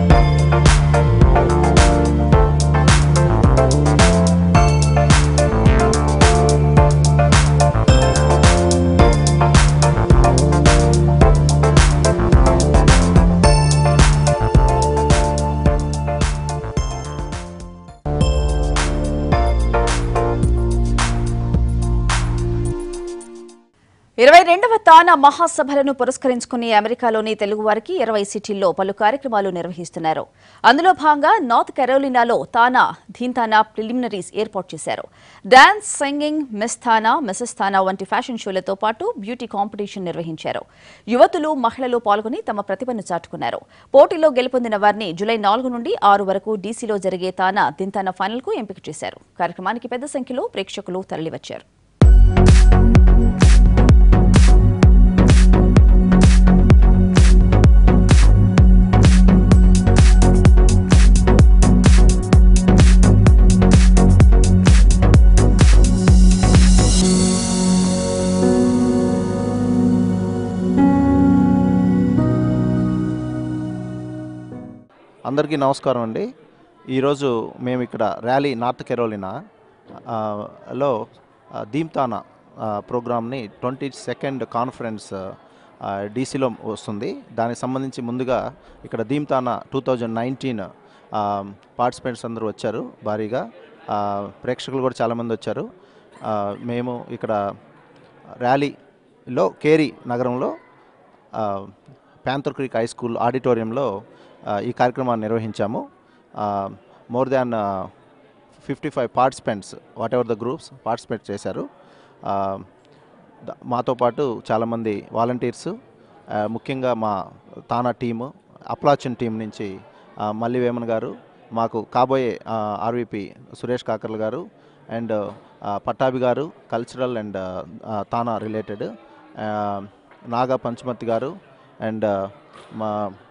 ఇరవై రెండవ తానా మహాసభలను పురస్కరించుకుని అమెరికాలోని తెలుగువారికి ఇరవై సిటీల్లో పలు కార్యక్రమాలు నిర్వహిస్తున్నారు అందులో భాగంగా నార్త్ కెరోలినాలో తానా ధీంతానా ప్రిలిమినరీస్ ఏర్పాటు చేశారు dance singing miss TANA Mrs TANA వంటి ఫ్యాషన్ షోలతో పాటు బ్యూటీ కాంపిటీషన్ నిర్వహించారు యువతులు మహిళలు పాల్గొని తమ ప్రతిభను చాటుకున్నారు పోటీలో గెలుపొందిన వారిని జూలై నాలుగు నుండి ఆరు వరకు డీసీలో జరిగే తానా దింతానా ఫైనల్కు ఎంపిక చేశారు కార్యక్రమానికి పెద్ద సంఖ్యలో ప్రేక్షకులు తరలివచ్చారు అందరికీ నమస్కారం అండి ఈరోజు మేము ఇక్కడ ర్యాలీ నార్త్ కెరోలినా ఆ, లో ఆ, దీమ్తానా ఆ, ప్రోగ్రామ్ని ట్వంటీ సెకండ్ కాన్ఫరెన్స్ ఆ, డీసీలో వస్తుంది దానికి సంబంధించి ముందుగా ఇక్కడ Dhimtana two thousand nineteen participants అందరూ వచ్చారు భారీగా ఆ, ప్రేక్షకులు కూడా చాలామంది వచ్చారు ఆ, మేము ఇక్కడ ర్యాలీలో కేరీ నగరంలో ప్యాంథర్ క్రీక్ హై స్కూల్ ఆడిటోరియంలో ఆ, ఈ కార్యక్రమాన్ని నిర్వహించాము more than fifty five participants whatever the groups participate చేశారు ఆ, ద- మాతో పాటు చాలామంది వాలంటీర్స్ ముఖ్యంగా మా తానా టీము అప్లాచన్ టీం నుంచి ఆ, మల్లి వేమన్ గారు మాకు కాబోయే ఆర్విపి సురేష్ కాకర్ల గారు అండ్ పట్టాభి గారు cultural and TANA related Naga Panchamathi గారు అండ్ మా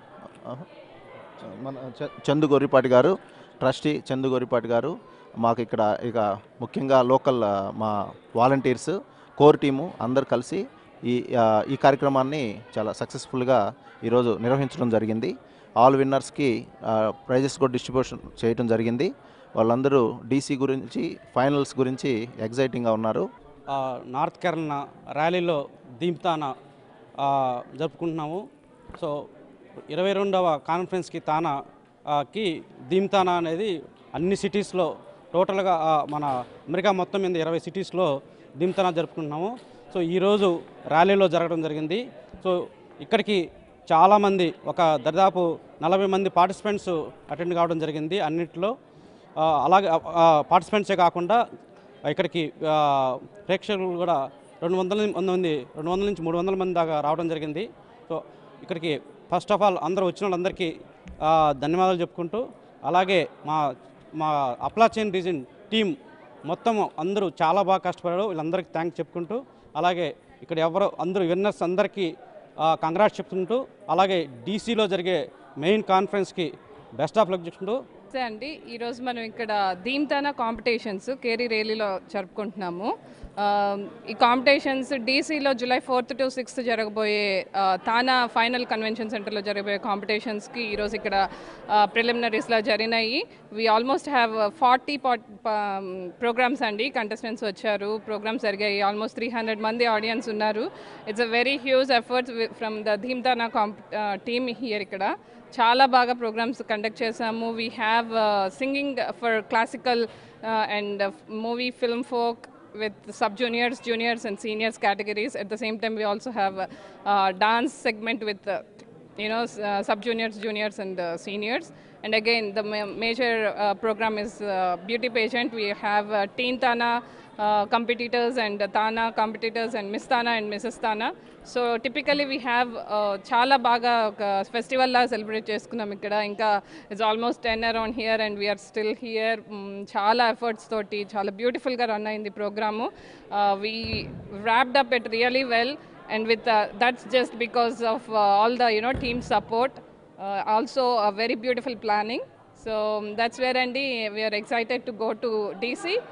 మన చ- చందు గొర్రిపాటి గారు ట్రస్టీ చందు గొర్రిపాటి గారు మాకు ఇక్కడ ఇక ముఖ్యంగా లోకల్ ఆ, మా వాలంటీర్స్ కోర్ టీము అందరు కలిసి ఈ ఆ, ఈ కార్యక్రమాన్ని చాలా సక్సెస్ఫుల్గా ఈరోజు నిర్వహించడం జరిగింది ఆల్ విన్నర్స్కి ప్రైజెస్ కూడా డిస్ట్రిబ్యూషన్ చేయడం జరిగింది వాళ్ళందరూ డీసీ గురించి ఫైనల్స్ గురించి ఎగ్జైటింగ్గా ఉన్నారు ఆ, నార్త్ కేరళ ర్యాలీలో దీంతాన ఆ, జరుపుకుంటున్నాము సో ఇరవై రెండవ కాన్ఫరెన్స్కి తానా ఆ, కి దీంతానా అనేది అన్ని సిటీస్లో టోటల్గా ఆ, మన అమెరికా మొత్తం మీద ఇరవై సిటీస్లో దీంతానా జరుపుకుంటున్నాము సో ఈరోజు ర్యాలీలో జరగడం జరిగింది సో ఇక్కడికి చాలామంది ఒక దాదాపు నలభై మంది పార్టిసిపెంట్స్ అటెండ్ కావడం జరిగింది అన్నింటిలో ఆ, అలాగే పార్టిసిపెంట్సే కాకుండా ఇక్కడికి ఆ, ప్రేక్షకులు కూడా రెండు వందల మంది రెండు వందల నుంచి మూడు వందల మంది దాకా రావడం జరిగింది సో ఇక్కడికి ఫస్ట్ ఆఫ్ ఆల్ అందరూ వచ్చిన వాళ్ళందరికీ ఆ, ధన్యవాదాలు చెప్పుకుంటూ అలాగే మా మా అప్లాచైన్ రీజన్ టీం మొత్తం అందరూ చాలా బాగా కష్టపడారు వీళ్ళందరికీ థ్యాంక్స్ చెప్పుకుంటూ అలాగే ఇక్కడ ఎవరు అందరూ విన్నర్స్ అందరికీ కంగ్రాట్స్ చెప్పుకుంటూ అలాగే డీసీలో జరిగే మెయిన్ కాన్ఫరెన్స్కి బెస్ట్ ఆఫ్ లక్ చెప్పుకుంటూ నమస్తే అండి ఈరోజు మనం ఇక్కడ దీంతానా కాంపిటీషన్స్ కేరీ రేలీలో జరుపుకుంటున్నాము ఆ, ఈ కాంపిటీషన్స్ డీసీలో జూలై ఫోర్త్ టు సిక్స్త్ జరగబోయే ఆ, తానా ఫైనల్ కన్వెన్షన్ సెంటర్లో జరగబోయే కాంపిటీషన్స్కి ఈరోజు ఇక్కడ ప్రిలిమినరీస్లో జరిగినాయి we almost have forty programs అండి కంటెస్టెంట్స్ వచ్చారు ప్రోగ్రామ్స్ జరిగాయి ఆల్మోస్ట్ త్రీ హండ్రెడ్ మంది ఆడియన్స్ ఉన్నారు it's a very huge efforts from the Dhimtana comp team here ఇక్కడ చాలా బాగా ప్రోగ్రామ్స్ కండక్ట్ చేసాము we have singing for classical and movie film folk with sub juniors, juniors, and seniors categories. At the same time, we also have a, uh dance segment with uh, you know s- uh, sub juniors, juniors, and uh, seniors. And again, the ma- major uh, program is uh, beauty pageant. We have uh, teen Tana uh, competitors and uh, Tana competitors and Miss Tana and Mrs. Tana. So typically we have చాలా బాగా ఒక festival లా celebrate చేసుకున్నాం ఇక్కడ ఇంకా it's almost ten around here and we're still here చాలా efforts తోటి చాలా బ్యూటిఫుల్గా రన్ అయింది program we wrapped up it really well and with that's just because of all the you know team support also a very beautiful planning so that's where అండి we're excited to go to DC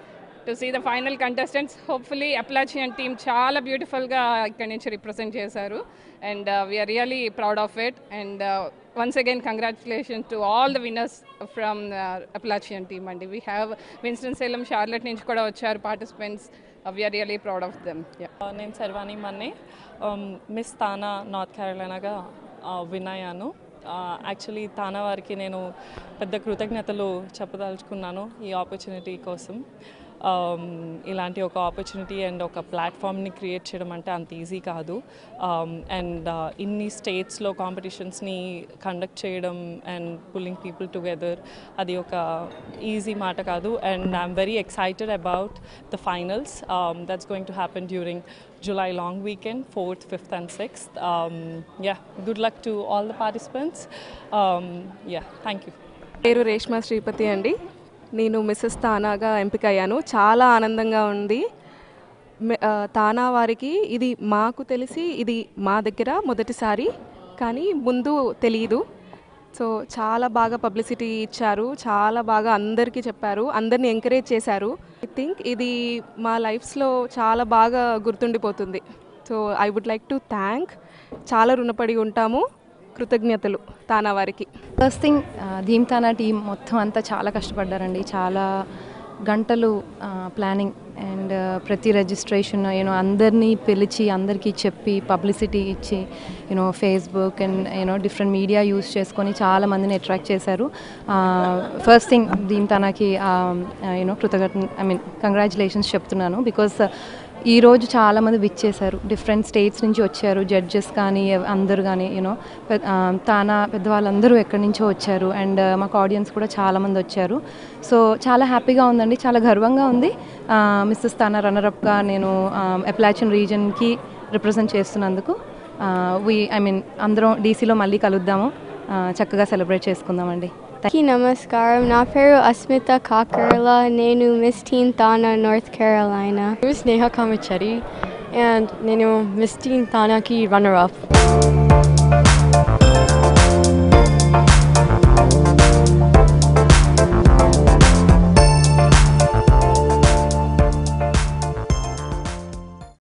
to see the final contestants hopefully Appalachian team చాలా బ్యూటిఫుల్గా ఇక్కడ నుంచి represent చేశారు and we're really proud of it and once again congratulation to all the winners from Appalachian team అండి we have Winston Salem Charlotte నుంచి కూడా వచ్చారు participants we're really proud of them నేను శర్వాణి మన్నే మిస్ తానా నార్త్ క్యారోలైనాగా win అయ్యాను actually TANA వారికి నేను పెద్ద కృతజ్ఞతలు చెప్పదలుచుకున్నాను ఈ ఆపర్చునిటీ కోసం Um, ఇలాంటి ఒక ఆపర్చునిటీ అండ్ ఒక ప్లాట్ఫామ్ని క్రియేట్ చేయడం అంటే అంత ఈజీ కాదు అండ్ ఇన్ని స్టేట్స్లో కాంపిటీషన్స్ని కండక్ట్ చేయడం అండ్ పుల్లింగ్ పీపుల్ టుగెదర్ అది ఒక ఈజీ మాట కాదు and I'm very excited about the finals that's going to happen during July long weekend, 4th, 5th, and 6th. Um, yeah, good luck to all the participants. Um, yeah, thank you. పేరు రేష్మా శ్రీపతి అండి నేను missus తానాగా ఎంపికయ్యాను చాలా ఆనందంగా ఉంది మె- ఆ, తానా వారికి ఇది మాకు తెలిసి ఇది మా దగ్గర మొదటిసారి కానీ ముందు తెలియదు సో చాలా బాగా పబ్లిసిటీ ఇచ్చారు చాలా బాగా అందరికీ చెప్పారు అందరిని ఎంకరేజ్ చేశారు ఐ థింక్ ఇది మా లైఫ్స్లో చాలా బాగా గుర్తుండిపోతుంది so I would like to thank చాలా రుణపడి ఉంటాము కృతజ్ఞతలు తానా వారికి ఫస్ట్ థింగ్ ధీమ్తానా టీం మొత్తం అంతా చాలా కష్టపడ్డారండి చాలా గంటలు ప్లానింగ్ అండ్ ప్రతి రిజిస్ట్రేషన్ యూనో అందరినీ పిలిచి అందరికీ చెప్పి పబ్లిసిటీ ఇచ్చి you know Facebook and you know different media use చేసుకొని చాలా మందిని అట్రాక్ట్ చేశారు ఫస్ట్ థింగ్ ధీమ్తానాకి యూనో కృతజ్ఞత ఐ మీన్ కంగ్రాచులేషన్స్ చెప్తున్నాను బికాస్ ఈ రోజు చాలా మంది విచ్ చేశారు డిఫరెంట్ స్టేట్స్ నుంచి వచ్చారు జడ్జెస్ కానీ ఎవ- అందరూ కానీ యూనో తానా పెద్దవాళ్ళందరూ ఎక్కడి నుంచో వచ్చారు అండ్ మాకు ఆడియన్స్ కూడా చాలా మంది వచ్చారు సో చాలా హ్యాపీగా ఉందండి చాలా గర్వంగా ఉంది మిస్సెస్ తానా రన్నరప్గా నేను అప్లాచన్ రీజన్కి రిప్రజెంట్ చేస్తున్నందుకు వి ఐ మీన్ అందరం డీసీలో మళ్ళీ కలుద్దాము ఆ, చక్కగా సెలబ్రేట్ చేసుకుందామండి అందరికీ నమస్కారం నా పేరు అస్మిత కాకర్ల నేను miss teen TANA North Carolina Sneha Kamachari and నేను మిస్ టీన్ తానాకి రన్నర్ అప్